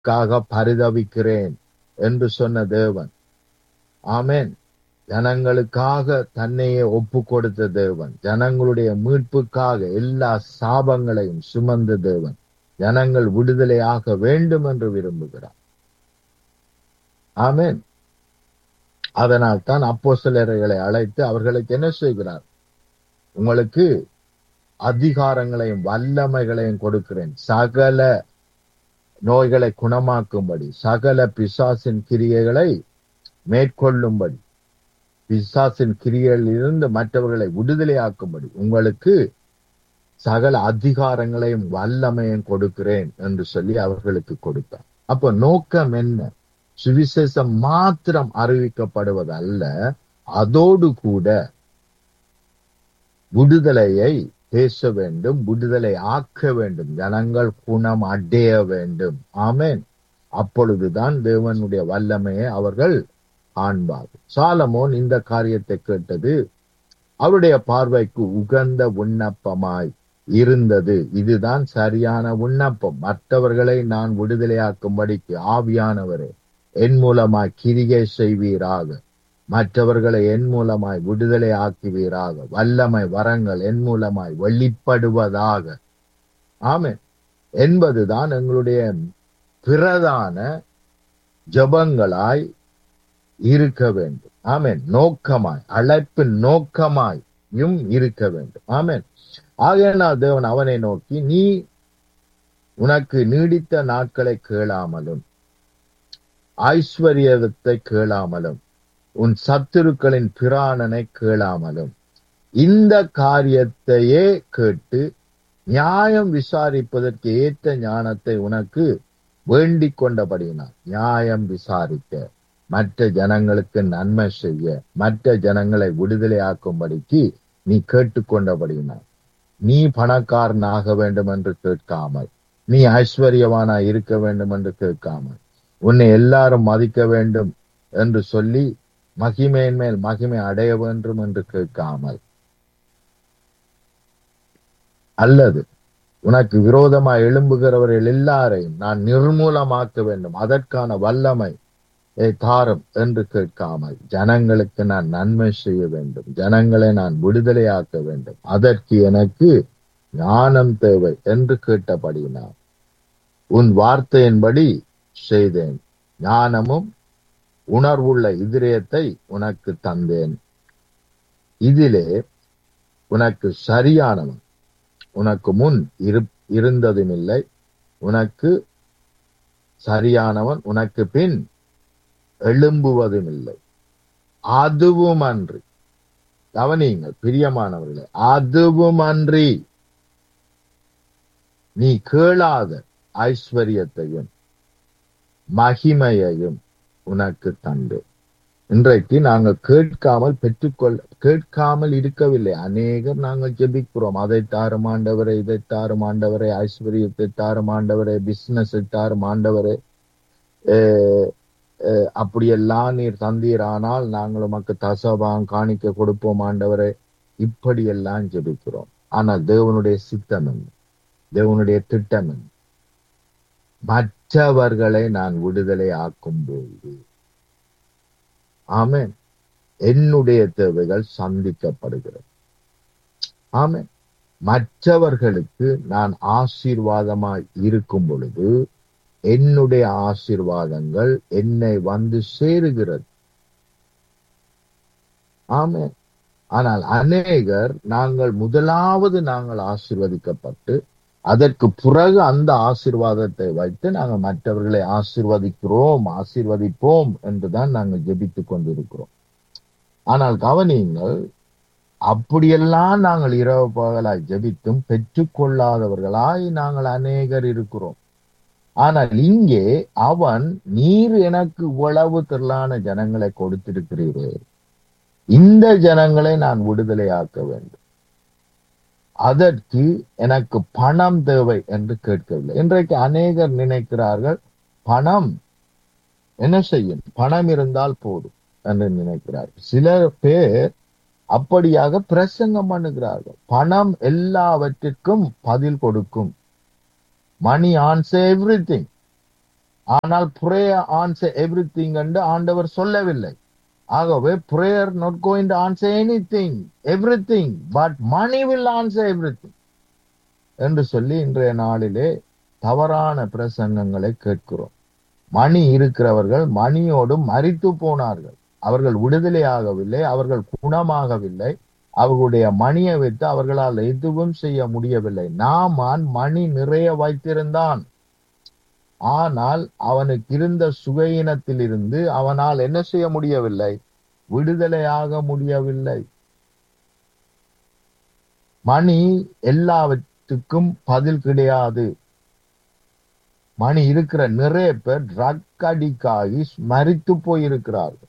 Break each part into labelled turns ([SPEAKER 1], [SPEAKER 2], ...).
[SPEAKER 1] ஜனங்களுக்காக பரிதவிக்கிறேன் என்று சொன்ன தேவன் ஆமென் ஜனங்களுக்காக தன்னையே ஒப்பு கொடுத்த தேவன் ஜனங்களுடைய மீட்புக்காக எல்லா சாபங்களையும் சுமந்த தேவன் ஜனங்கள் விடுதலையாக வேண்டும் என்று விரும்புகிறார் ஆமென் அதனால் தான் அப்போ சிலர்களை அழைத்து அவர்களுக்கு என்ன செய்கிறார் உங்களுக்கு அதிகாரங்களையும் வல்லமைகளையும் கொடுக்கிறேன் சகல நோய்களை குணமாக்கும்படி சகல பிசாசின் கிரியைகளை மேற்கொள்ளும்படி பிசாசின் கிரியைகளில் இருந்து மற்றவர்களை விடுதலையாக்கும்படி உங்களுக்கு சகல அதிகாரங்களையும் வல்லமையும் கொடுக்கிறேன் என்று சொல்லி அவர்களுக்கு கொடுத்தார் அப்ப நோக்கம் என்ன சுவிசேஷம் மாத்திரம் அறிவிக்கப்படுவது அல்ல அதோடு கூட விடுதலையை பேச வேண்டும் விடுதலை ஆக்க வேண்டும் ஜனங்கள் குணம் அடைய வேண்டும் ஆமேன் அப்பொழுதுதான் தேவனுடைய வல்லமையை அவர்கள் காண்பார்கள் சாலமோன் இந்த காரியத்தை கேட்டது அவருடைய பார்வைக்கு உகந்த விண்ணப்பமாய் இருந்தது இதுதான் சரியான விண்ணப்பம் மற்றவர்களை நான் விடுதலையாக்கும்படிக்கு ஆவியானவரே என் மூலமாய் கிரிகை செய்வீராக மற்றவர்களை என் மூலமாய் விடுதலை ஆக்குவீராக வல்லமை வரங்கள் என் மூலமாய் வெளிப்படுவதாக ஆமே என்பதுதான் எங்களுடைய பிரதான ஜபங்களாய் இருக்க வேண்டும் ஆமேன் நோக்கமாய் அழைப்பின் நோக்கமாயும் இருக்க வேண்டும் ஆமேன் ஆகையினால் தேவன் அவனை நோக்கி நீ உனக்கு நீடித்த நாட்களை கேளாமலும் ஐஸ்வர்யத்தை கேளாமலும் உன் சத்துருக்களின் பிராணனை கேளாமலும் இந்த காரியத்தையே கேட்டு நியாயம் விசாரிப்பதற்கு ஏற்ற ஞானத்தை உனக்கு வேண்டிக் கொண்டபடியினால் நியாயம் விசாரிக்க மற்ற ஜனங்களுக்கு நன்மை செய்ய மற்ற ஜனங்களை விடுதலையாக்கும்படிக்கு நீ கேட்டுக்கொண்டபடியினால் நீ பணக்காரனாக வேண்டும் என்று கேட்காமல் நீ ஐஸ்வர்யவானா இருக்க வேண்டும் என்று கேட்காமல் உன்னை எல்லாரும் மதிக்க வேண்டும் என்று சொல்லி மகிமையின் மேல் மகிமை அடைய வேண்டும் என்று கேட்காமல் அல்லது உனக்கு விரோதமா எழும்புகிறவர்கள் எல்லாரையும் நான் நிர்மூலமாக்க வேண்டும் அதற்கான வல்லமை தாரும் என்று கேட்காமல் ஜனங்களுக்கு நான் நன்மை செய்ய வேண்டும் ஜனங்களை நான் விடுதலையாக்க வேண்டும் அதற்கு எனக்கு ஞானம் தேவை என்று கேட்டபடினார் உன் வார்த்தையின்படி செய்தேன் ஞானமும் உணர்வுள்ள இதயத்தை உனக்கு தந்தேன் இதிலே உனக்கு சரியானவன் உனக்கு முன் இரு இருந்ததும் இல்லை உனக்கு சரியானவன் உனக்கு பின் எழும்புவதும் இல்லை அதுவும் அன்றி கவனியுங்கள் பிரியமானவர்களே அதுவும் அன்றி நீ கேளாத ஐஸ்வர்யத்தையும் மகிமையையும் உனக்கு தந்து இன்றைக்கு நாங்கள் கேட்காமல் பெற்றுக்கொள்ள கேட்காமல் இருக்கவில்லை அநேகர் நாங்கள் ஜெபிக்கிறோம் அதை தாரும் ஆண்டவரே இதை தாரும் ஆண்டவரே ஐஸ்வர்யத்தை தாரும் ஆண்டவரே பிசினஸ் தாரும் ஆண்டவரே அப்படியெல்லாம் நீர் தந்தீரானால் நாங்கள் உமக்கு தசபாம் காணிக்க கொடுப்போம் ஆண்டவரே இப்படியெல்லாம் ஜெபிக்கிறோம் ஆனால் தேவனுடைய சித்தம் என்ன தேவனுடைய திட்டம் என்ன மற்றவர்களை நான் விடுதலை ஆக்கும் போது ஆமேன் என்னுடைய தேவைகள் சந்திக்கப்படுகிறது ஆமேன் மற்றவர்களுக்கு நான் ஆசீர்வாதமாய் இருக்கும் பொழுது என்னுடைய ஆசீர்வாதங்கள் என்னை வந்து சேருகிறது ஆமே ஆனால் அநேகர் நாங்கள் முதலாவது நாங்கள் ஆசீர்வதிக்கப்பட்டு அதற்கு பிறகு அந்த ஆசீர்வாதத்தை வைத்து நாங்கள் மற்றவர்களை ஆசீர்வதிக்கிறோம் ஆசீர்வதிப்போம் என்றுதான் நாங்கள் ஜெபித்துக் கொண்டிருக்கிறோம் ஆனால் கவனியுங்கள் அப்படியெல்லாம் நாங்கள் இரவு பகலாய் ஜெபித்தும் பெற்றுக்கொள்ளாதவர்களாய் நாங்கள் அநேகர் இருக்கிறோம் ஆனால் இங்கே அவன் நீர் எனக்கு இவ்வளவு திரளான ஜனங்களை கொடுத்திருக்கிறீரே இந்த ஜனங்களை நான் விடுதலையாக்க வேண்டும் அதற்கு எனக்கு பணம் தேவை என்று கேட்கவில்லை இன்றைக்கு அநேகர் நினைக்கிறார்கள் பணம் என்ன செய்யும் பணம் இருந்தால் போதும் என்று நினைக்கிறார்கள் சில பேர் அப்படியாக பிரசங்கம் பண்ணுகிறார்கள் பணம் எல்லாவற்றிற்கும் பதில் கொடுக்கும் மணி ஆன்சர் எவ்ரி திங் ஆனால் பிரேயர் ஆன்சர் எவ்ரி திங் என்று ஆண்டவர் சொல்லவில்லை ஆகவே prayer not going to answer anything everything but money will answer everything என்று சொல்லி இன்றைய நாளிலே தவறான பிரசங்கங்களை கேட்கிறோம் மணி இருக்கிறவர்கள் மணியோடு மறித்து போனார்கள் அவர்கள் விடுதலையாகவில்லை அவர்கள் குணமாகவில்லை அவர்களுடைய மணியை வைத்து அவர்களால் எதுவும் செய்ய முடியவில்லை நாமான் மணி நிறைய வைத்திருந்தான் ஆனால் அவனுக்கு இருந்த சுகையினத்திலிருந்து அவனால் என்ன செய்ய முடியவில்லை விடுதலையாக முடியவில்லை மணி எல்லாவற்றுக்கும் பதில் கிடையாது மணி இருக்கிற நிறைய பேர் ட்ரக் அடிக்காகி மறித்து போயிருக்கிறார்கள்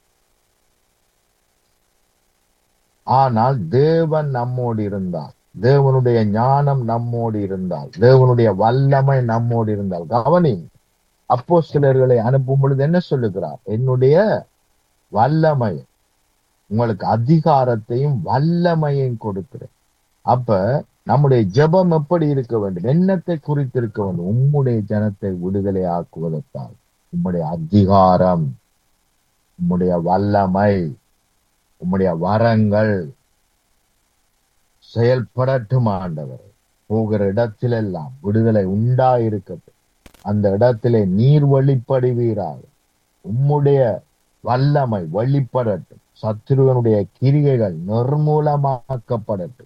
[SPEAKER 1] ஆனால் தேவன் நம்மோடு இருந்தார் தேவனுடைய ஞானம் நம்மோடு இருந்தால் தேவனுடைய வல்லமை நம்மோடு இருந்தால் கவனி அப்போ சிலர்களை அனுப்பும் பொழுது என்ன சொல்லுகிறார் என்னுடைய வல்லமை உங்களுக்கு அதிகாரத்தையும் வல்லமையையும் கொடுக்கிறேன் அப்ப நம்முடைய ஜெபம் எப்படி இருக்க வேண்டும் எண்ணத்தை குறித்து இருக்க வேண்டும் உம்முடைய ஜனத்தை விடுதலை ஆக்குவதற்காக உம்முடைய அதிகாரம் உம்முடைய வல்லமை உம்முடைய வரங்கள் செயல்படட்டும் ஆண்டவர் போகிற இடத்திலெல்லாம் விடுதலை உண்டாயிருக்கட்டும் அந்த இடத்திலே நீர் வழிப்படுவீராக உம்முடைய வல்லமை வழிபடட்டும் சத்ருவனுடைய கிரிகைகள் நிர்மூலமாக்கப்படட்டும்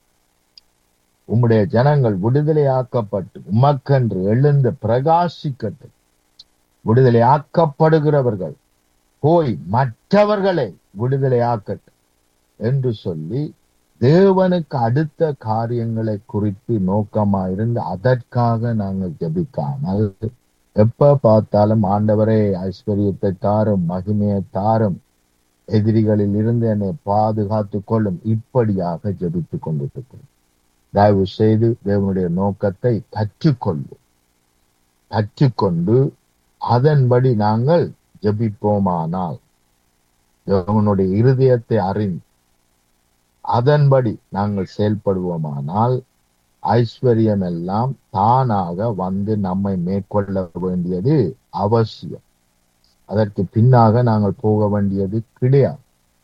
[SPEAKER 1] உம்முடைய ஜனங்கள் விடுதலையாக்கப்பட்டு உமக்கென்று எழுந்து பிரகாசிக்கட்டும் விடுதலையாக்கப்படுகிறவர்கள் போய் மற்றவர்களை விடுதலையாக்கட்டும் என்று சொல்லி தேவனுக்கு அடுத்த காரியங்களை குறித்து நோக்கமா இருந்து அதற்காக நாங்கள் ஜெபிக்காமல் எப்ப பார்த்தாலும் ஆண்டவரே ஐஸ்வர்யத்தை தாரும் மகிமையை தாரும் எதிரிகளில் இருந்து என்னை பாதுகாத்து கொள்ளும் இப்படியாக ஜெபித்துக் கொண்டிருக்கிறோம் தயவு செய்து தேவனுடைய நோக்கத்தை கற்றுக்கொள்வோம் கற்றுக்கொண்டு அதன்படி நாங்கள் ஜெபிப்போமானால் தேவனுடைய இருதயத்தை அறிந்து அதன்படி நாங்கள் செயல்படுவோமானால் ஐஸ்வர்யம் எல்லாம் தானாக வந்து நம்மை மேற்கொள்ள வேண்டியது அவசியம் அதற்கு பின்னாக நாங்கள் போக வேண்டியது கிடையாது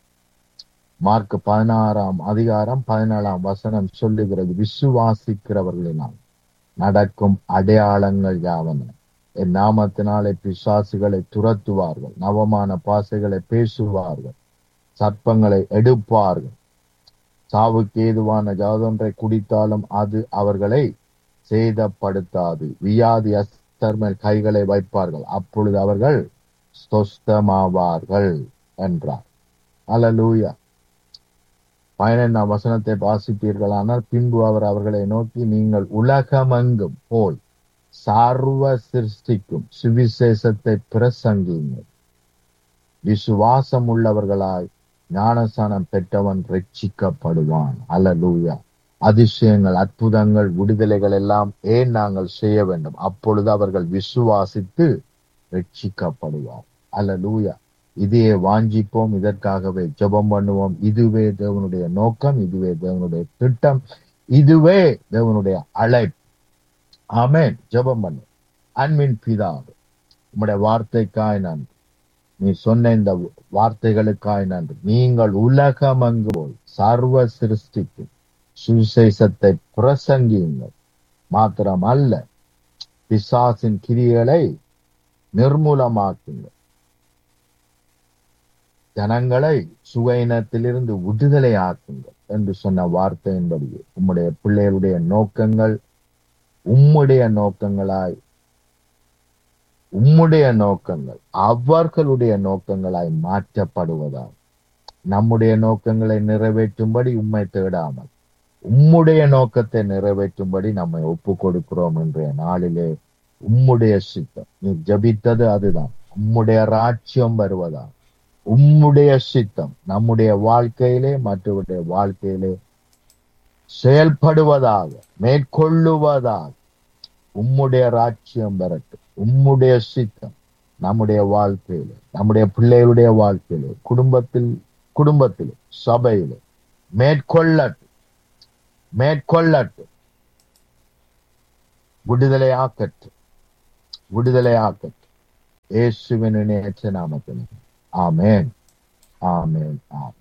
[SPEAKER 1] மார்க் பதினாறாம் அதிகாரம் பதினேழாம் வசனம் சொல்லுகிறது விசுவாசிக்கிறவர்களினால் நடக்கும் அடையாளங்கள் யாவன என் நாமத்தினாலே பிசாசுகளை துரத்துவார்கள் நவமான பாசைகளை பேசுவார்கள் சர்ப்பங்களை எடுப்பார்கள் சாவுக்கு ஏதுவான ஜாதொன்றை குடித்தாலும் அது அவர்களை சேதப்படுத்தாது வியாதி அஸ்தர் மேல் கைகளை வைப்பார்கள் அப்பொழுது அவர்கள் சொஸ்தமாவார்கள் என்றார் அலலூயா பதினைந்தாம் வசனத்தை வாசிப்பீர்களானால் பின்பு அவர் அவர்களை நோக்கி நீங்கள் உலகமெங்கும் போய் சர்வ சிருஷ்டிக்கும் சுவிசேஷத்தை பிரசங்கியுங்கள் விசுவாசம் உள்ளவர்களாய் ஞானசானம் பெற்றவன் ரட்சிக்கப்படுவான் அல்லலூயா அதிசயங்கள் அற்புதங்கள் விடுதலைகள் எல்லாம் ஏன் நாங்கள் செய்ய வேண்டும் அப்பொழுது அவர்கள் விசுவாசித்து ரட்சிக்கப்படுவார் அல்லலூயா இதையே வாஞ்சிப்போம் இதற்காகவே ஜெபம் பண்ணுவோம் இதுவே தேவனுடைய நோக்கம் இதுவே தேவனுடைய திட்டம் இதுவே தேவனுடைய அழைப்பு ஆமேன் ஜெபம் பண்ணு அன்பின் பிதாவே உம்முடைய வார்த்தைக்காய் நன்றி நீ சொன்ன இந்த வார்த்தைகளுக்காய் நன்றி நீங்கள் உலகமங்கு போய் சர்வ சிருஷ்டிக்கும் சுவிசேஷத்தை பிரசங்கியுங்கள் மாத்திரம் அல்ல பிசாசின் கிரிகளை நிர்மூலமாக்குங்கள் ஜனங்களை சுவையினத்திலிருந்து விடுதலை ஆக்குங்கள் என்று சொன்ன வார்த்தையின்படியே உம்முடைய பிள்ளைகளுடைய நோக்கங்கள் உம்முடைய நோக்கங்களாய் உம்முடைய நோக்கங்கள் அவர்களுடைய நோக்கங்களாய் மாற்றப்படுவதால் நம்முடைய நோக்கங்களை நிறைவேற்றும்படி உம்மை தேடாமல் உம்முடைய நோக்கத்தை நிறைவேற்றும்படி நம்மை ஒப்பு கொடுக்கிறோம் என்ற நாளிலே உம்முடைய சித்தம் நீ ஜபித்தது அதுதான் உம்முடைய ராட்சியம் வருவதா உம்முடைய சித்தம் நம்முடைய வாழ்க்கையிலே மற்றவருடைய வாழ்க்கையிலே செயல்படுவதாக மேற்கொள்ளுவதாக உம்முடைய ராட்சியம் வரட்டும் உம்முடைய சித்தம் நம்முடைய வாழ்க்கையில நம்முடைய பிள்ளைகளுடைய வாழ்க்கையில குடும்பத்தில் குடும்பத்திலே சபையிலே மேற்கொள்ளட்டும் மேற்கொள்ளட்டும் விடுதலை ஆக்கட்டும் விடுதலை ஆக்கட்டும் இயேசுவின் இணையற்ற நாமத்தில் ஆமென் ஆமென் ஆமென்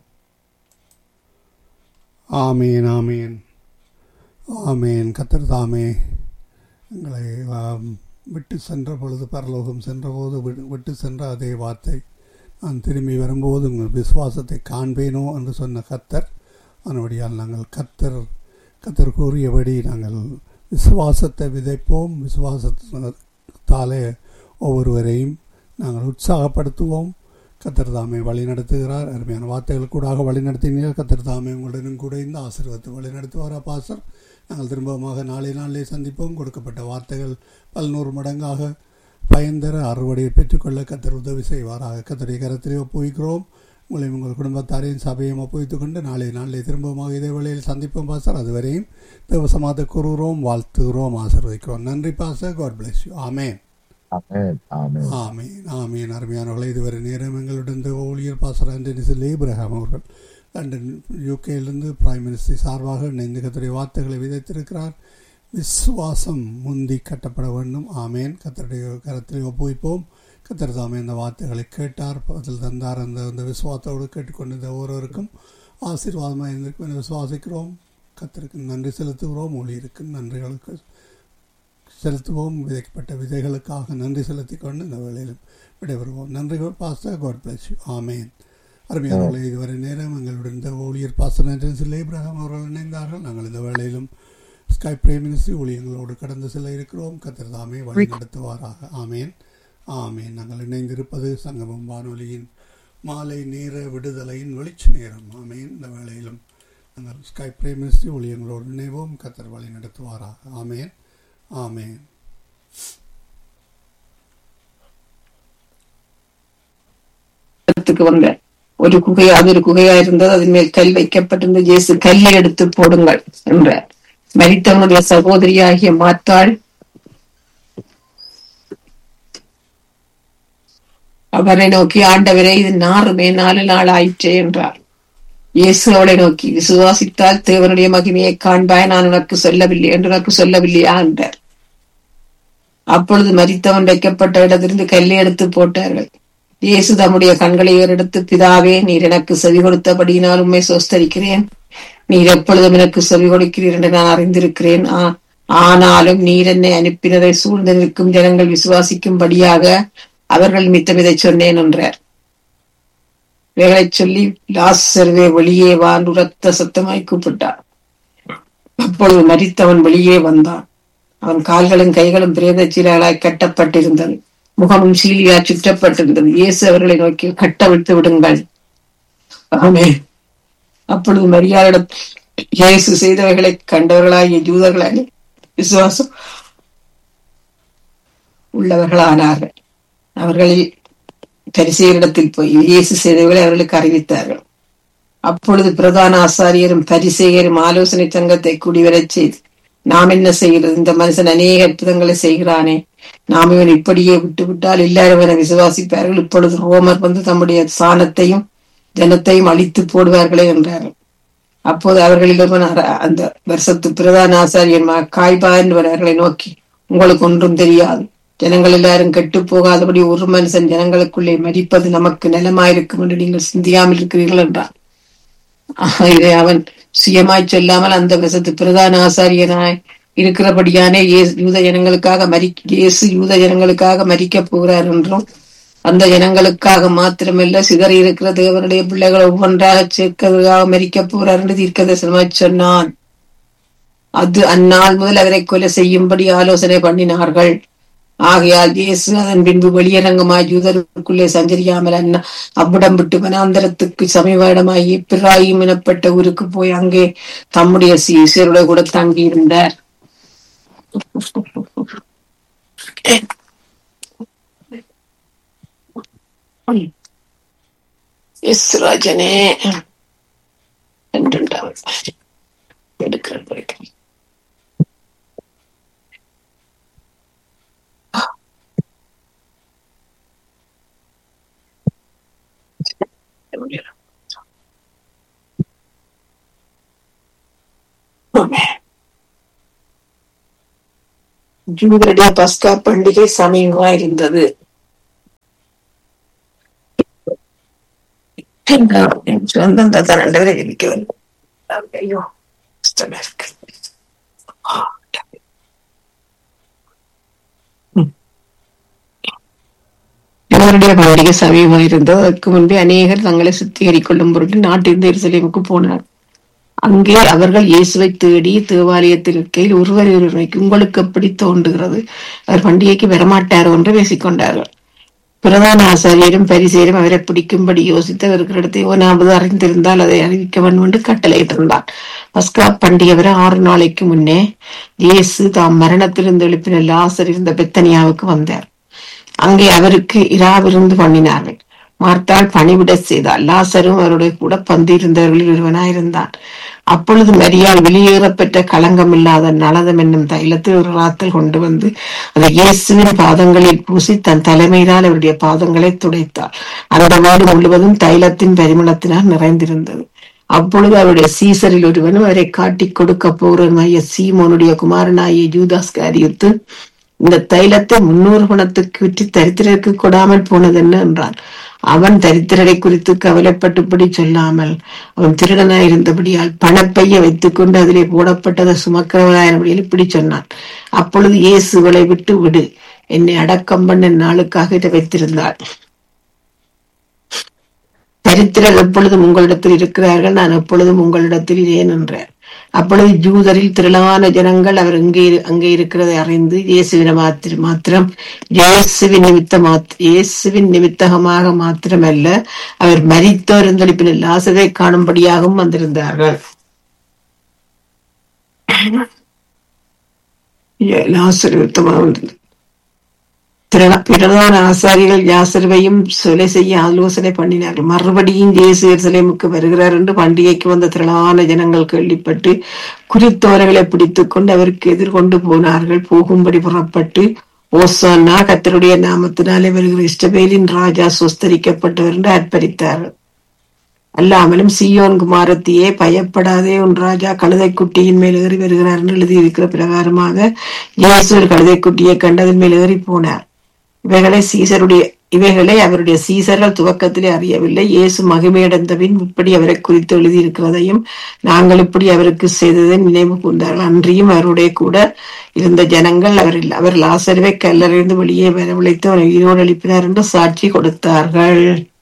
[SPEAKER 2] ஆமீன் ஆமீன் ஆமீன் கத்தர் தாமே எங்களை ஆம், விட்டு சென்ற பொழுது பரலோகம் சென்றபோது விட்டு விட்டு சென்ற அதே வார்த்தை நான் திரும்பி வரும்போது உங்கள் விசுவாசத்தை காண்பேனோ என்று சொன்ன கத்தர் அதனுடையால் நாங்கள் கத்தர் கத்தர் கூறியபடி நாங்கள் விசுவாசத்தை விதைப்போம் விசுவாசத்தாலே ஒவ்வொருவரையும் நாங்கள் உற்சாகப்படுத்துவோம் கத்தர் தாமே வழி நடத்துகிறார் அருமையான வார்த்தைகள் கூடாக வழி நடத்தினீர்கள் கத்தர் தாமே உங்களுடனும் கூட இந்த ஆசீர்வாதத்தை வழி நடத்துவாரா பாசர் நாங்கள் திரும்பமாக நாளை நாளிலே சந்திப்போம் கொடுக்கப்பட்ட வார்த்தைகள் பல்நூறு மடங்காக பயன்தர அறுவடையை பெற்றுக்கொள்ள கத்தர் உதவி செய்வாராக கத்தருடைய கரத்திலே ஒப்புவிக்கிறோம் உங்களையும் உங்கள் குடும்பத்தாரையும் சபையும் ஒப்புவித்துக் கொண்டு நாளை நாளிலே திரும்பமாக இதே வேளையில் சந்திப்போம் பாசர் அதுவரையும் தேவசமாத கூறுகிறோம் வாழ்த்துகிறோம் ஆசீர்வதிக்கிறோம் நன்றி pastor God bless you amen
[SPEAKER 1] amen amen
[SPEAKER 2] ஆமீன் ஆமீன் அருமையானவர்களை இதுவரை நேரம் எங்களுடன் இந்த ஊழியர் பாசர் ஆண்டனிசில் ஏப்ரஹாம் அவர்கள் லண்டன் யூகேயிலிருந்து பிரைம் மினிஸ்டர் சார்பாக இணைந்து கத்தருடைய வார்த்தைகளை விதைத்திருக்கிறார் விசுவாசம் முந்தி கட்டப்பட வேண்டும் ஆமேன் கத்தருடைய கரத்தில் ஒப்புவிப்போம் கத்தர் தாமே அந்த வார்த்தைகளை கேட்டார் பதில் தந்தார் அந்த அந்த விசுவாசத்தோடு கேட்டுக்கொண்டிருந்த ஒவ்வொருவருக்கும் ஆசீர்வாதமாக இருந்திருக்கும் என விசுவாசிக்கிறோம் கத்தருக்கு நன்றி செலுத்துகிறோம் ஊழியருக்கு நன்றிகளுக்கு செலுத்துவோம் விதைக்கப்பட்ட விதைகளுக்காக நன்றி செலுத்திக் கொண்டு இந்த வேளையிலும் விடைபெறுவோம் நன்றிகள் pastor God bless you amen அருமையானவர்களை இதுவரை நேரம் எங்களுடன் இந்த ஊழியர் பாஸ்டர் நன்றி இப்ராஹிம் அவர்கள் இணைந்தார்கள் நாங்கள் இந்த வேளையிலும் ஸ்கை பிரேம் மினிஸ்ட்ரி ஊழியங்களோடு கடந்து செல்ல இருக்கிறோம் கத்தர் தாமே வழி நடத்துவாராக ஆமேன் ஆமேன் நாங்கள் இணைந்திருப்பது சங்கமம் வானொலியின் மாலை நேர விடுதலையின் வெளிச்ச நேரம் ஆமேன் இந்த வேளையிலும் நாங்கள் ஸ்கை பிரேம் மினிஸ்ட்ரி ஊழியங்களோடு இணைவோம் கத்தர் வழி நடத்துவாராக ஆமேன் ஆமேன்
[SPEAKER 3] இடத்துக்கு வந்த ஒரு குகை அது ஒரு குகையா இருந்தது அதன் மேல் கல் வைக்கப்பட்டிருந்த இயேசு கல்லை எடுத்து போடுங்கள் என்றார் மரித்தவனுடைய சகோதரியாகிய மாத்தாள் அவரை நோக்கி ஆண்டவரே இது நாறுமே நாலு நாள் ஆயிற்றே என்றார் இயேசு அவளை நோக்கி விசுவாசித்தால் தேவனுடைய மகிமையை காண்பாய் நான் உனக்கு சொல்லவில்லை என்று உனக்கு சொல்லவில்லையா என்றார் அப்பொழுது மரித்தவன் வைக்கப்பட்ட இடத்திலிருந்து கல்லை எடுத்து போட்டார்கள் இயேசு தம்முடைய கண்களை ஏறெடுத்து பிதாவே நீர் எனக்கு செவி கொடுத்தபடியினால் உண்மை சோஸ்தரிக்கிறேன் நீர் எப்பொழுதும் எனக்கு செவி கொடுக்கிறீர் என்று நான் அறிந்திருக்கிறேன் ஆ- ஆனாலும் நீர் என்னை அனுப்பினதை சூழ்ந்து நிற்கும் ஜனங்கள் விசுவாசிக்கும்படியாக அவர்கள் மித்தம் இதை சொன்னேன் என்றார் இவைகளைச் சொல்லி லாசர்வே வெளியே வா என்று உரத்த சத்தமாய் கூப்பிட்டார் அப்பொழுது மரித்தவன் வெளியே வந்தான் அவன் கால்களும் கைகளும் பிரேத சீலைகளாய் கட்டப்பட்டிருந்தது முகமும் சீலியா சுற்றப்பட்டிருந்தது இயேசு அவர்களை நோக்கி கட்டவிழ்த்து விடுங்கள் ஆமே அப்பொழுது மரியாதையிடம் இயேசு செய்தவைகளை கண்டவர்களாகிய யூதர்களாகி விசுவாசம் உள்ளவர்களானார்கள் அவர்களில் பரிசெயரிடத்தில் போய் இயேசு செய்தவைகளை அவர்களுக்கு அறிவித்தார்கள் அப்பொழுது பிரதான ஆசாரியரும் பரிசேயரும் ஆலோசனை சங்கத்தை குடிவரச் செய்து நாம் என்ன செய்கிறது இந்த மனுஷன் அநேக அற்புதங்களை செய்கிறானே நாம் இவன் இப்படியே விட்டுவிட்டால் எல்லாரும் என விசுவாசிப்பார்கள் இப்பொழுது ரோமர் வந்து தம்முடைய சாணத்தையும் ஜனத்தையும் அழித்து போடுவார்களே என்றார்கள் அப்போது அவர்களில் ஒருவன் அர- அந்த வருஷத்து பிரதான ஆசாரியன் ம- காய்பா என்பவர் அவர்களை நோக்கி உங்களுக்கு ஒன்றும் தெரியாது ஜனங்கள் எல்லாரும் கெட்டு போகாதபடி ஒரு மனுஷன் ஜனங்களுக்குள்ளே மரிப்பது நமக்கு நலமாயிருக்கும் என்று நீங்கள் சிந்தியாமல் இருக்கிறீர்கள் என்றார் ஆஹா, இதை அவன் சுயமாய் சொல்லாமல் அந்த வருஷத்து பிரதான ஆசாரியனாய் இருக்கிறபடியானே இயேசு யூத ஜனங்களுக்காக மரி இயேசு யூத ஜனங்களுக்காக மரிக்கப் போகிறார் என்றும் அந்த ஜனங்களுக்காக மாத்திரமல்ல சிதறி இருக்கிற தேவனுடைய பிள்ளைகளை ஒவ்வொன்றாக சேர்க்கிறதுக்காக மரிக்கப் போகிறார் என்று தீர்க்கதரிசனமாய் சொன்னான் அது அந்நாள் முதல் அவரை கொலை செய்யும்படி ஆலோசனை பண்ணினார்கள் ஆகையால் இயேசு அதன் பின்பு வெளியரங்கமாய் யூதருக்குள்ளே சஞ்சரியாமல் அண்ணா அவ்விடம் விட்டு வனாந்தரத்துக்கு சமீப இடமாகி பிராயும் எனப்பட்ட ஊருக்கு போய் அங்கே தம்முடைய சீசரோட கூட தங்கியிருந்தார் எஸ் ராஜனே என்றார் எடுக்கிற பிறகு ஜூதருடைய பஸ்கா பண்டிகை சமீபமா இருந்தது என் சொந்தம் தான் ஆண்டவரை ஜெபிக்க வேண்டும் ஐயோ கஷ்டமா இருக்கு இவருடைய பண்டிகை சமீபம் இருந்தது அதற்கு முன்பே அநேகர் தங்களை சுத்திகரிக் கொள்ளும் பொருட்டு நாட்டிலிருந்து எருசலேமுக்கு போனார் அங்கே அவர்கள் இயேசுவை தேடி தேவாலயத்தில் இருக்கையில் ஒருவர் ஒருவருக்கு உங்களுக்கு எப்படி தோன்றுகிறது அவர் பண்டிகைக்கு வரமாட்டாரோ என்று பேசிக்கொண்டார்கள் பிரதான ஆசாரியரும் பரிசேரும் அவரை பிடிக்கும்படி யோசித்து அவர்களிடத்தை ஒன்றாவது அறிந்திருந்தால் அதை அறிவிக்க வேண்டும் என்று கட்டளையிட்டிருந்தான் பஸ்கா பண்டிகை வரை ஆறு நாளைக்கு முன்னே இயேசு தாம் மரணத்திலிருந்து எழுப்பின லாசர் இருந்த பெத்தனியாவுக்கு வந்தார் அங்கே அவருக்கு இராவிருந்து பண்ணினார்கள் மார்த்தாள் பணிவிட செய்தாள் லாசரும் அவருடைய கூட பந்து இருந்தவர்களில் ஒருவனாயிருந்தான் அப்பொழுது மரியாள் வெளியேறப்பெற்ற களங்கம் இல்லாத நலதம் என்னும் தைலத்தில் ஒரு ராத்தல் கொண்டு வந்து அதை இயேசுவின் பாதங்களில் பூசி தன் தலைமையினால் அவருடைய பாதங்களை துடைத்தாள் அந்த வீடு முழுவதும் தைலத்தின் பரிமளத்தினால் நிறைந்திருந்தது அப்பொழுது அவருடைய சீசரில் ஒருவனும் அவரை காட்டிக் கொடுக்க போகிறமைய சீமோனுடைய குமாரனாகிய ஜூதாஸ் காரியத்து இந்த தைலத்தை முன்னூறு குணத்துக்கு விற்று தரித்திரருக்கு கொடாமல் போனது என்ன என்றான் அவன் தரித்திரரை குறித்து கவலைப்பட்டுபடி சொல்லாமல் அவன் திருடனாய் இருந்தபடியால் பணப்பைய வைத்துக் கொண்டு அதிலே போடப்பட்டதை சுமக்கிறவனாயிரபடியில் இப்படி சொன்னான் அப்பொழுது இயேசுகளை விட்டு விடு என்னை அடக்கம் பண்ண நாளுக்காக இதை வைத்திருந்தாள் தரித்திரர் எப்பொழுதும் உங்களிடத்தில் இருக்கிறார்கள் நான் எப்பொழுதும் உங்களிடத்தில் ஏன் என்றார் அப்பொழுது ஜூதரில் திரளான ஜனங்கள் அவர் அங்கே இரு- அங்கே இருக்கிறதை அறிந்து இயேசுவின மாத்திர மாத்திரம் இயேசுவின் நிமித்த மாத் இயேசுவின் நிமித்தகமாக மாத்திரமல்ல அவர் மரித்தோர் இருந்தளிப்பின லாசரை காணும்படியாகவும் வந்திருந்தார்கள் ஏ, லாசர் நிமித்தமாக வந்தது திரள- பிரதான ஆசாரிகள் யாசருவையும் கொலை செய்ய ஆலோசனை பண்ணினார்கள் மறுபடியும் இயேசு எருசலேமுக்கு வருகிறார் என்று பண்டிகைக்கு வந்த திரளான ஜனங்கள் கேள்விப்பட்டு குறித்தோரைகளை பிடித்துக் கொண்டு அவருக்கு எதிர்கொண்டு போனார்கள் போகும்படி புறப்பட்டு ஓசானா கத்தருடைய நாமத்தினாலே வருகிற இஷ்டபேலின் ராஜா சுஸ்தரிக்கப்பட்டவர் என்று அர்ப்பரித்தார்கள் அல்லாமலும் சீயோன் குமாரத்தியே பயப்படாதே உன் ராஜா கழுதை குட்டியின் மேல் ஏறி வருகிறார் என்று எழுதியிருக்கிற பிரகாரமாக இயேசு ஒரு கழுதை குட்டியை கண்டதன் மேல் ஏறி போனார் இவைகளை சீசருடைய இவைகளை அவருடைய சீசர்கள் துவக்கத்திலே அறியவில்லை இயேசு மகிமையடைந்த பின் இப்படி அவரை குறித்து எழுதியிருக்கிறதையும் நாங்கள் இப்படி அவருக்கு செய்ததை நினைவு கூர்ந்தார்கள் அன்றியும் அவருடைய கூட இருந்த ஜனங்கள் அவர் அவர் லாசருவை கல்லறிந்து வெளியே வரவழைத்து அவரை உயிரோடு எழுப்பினார் என்று சாட்சி கொடுத்தார்கள்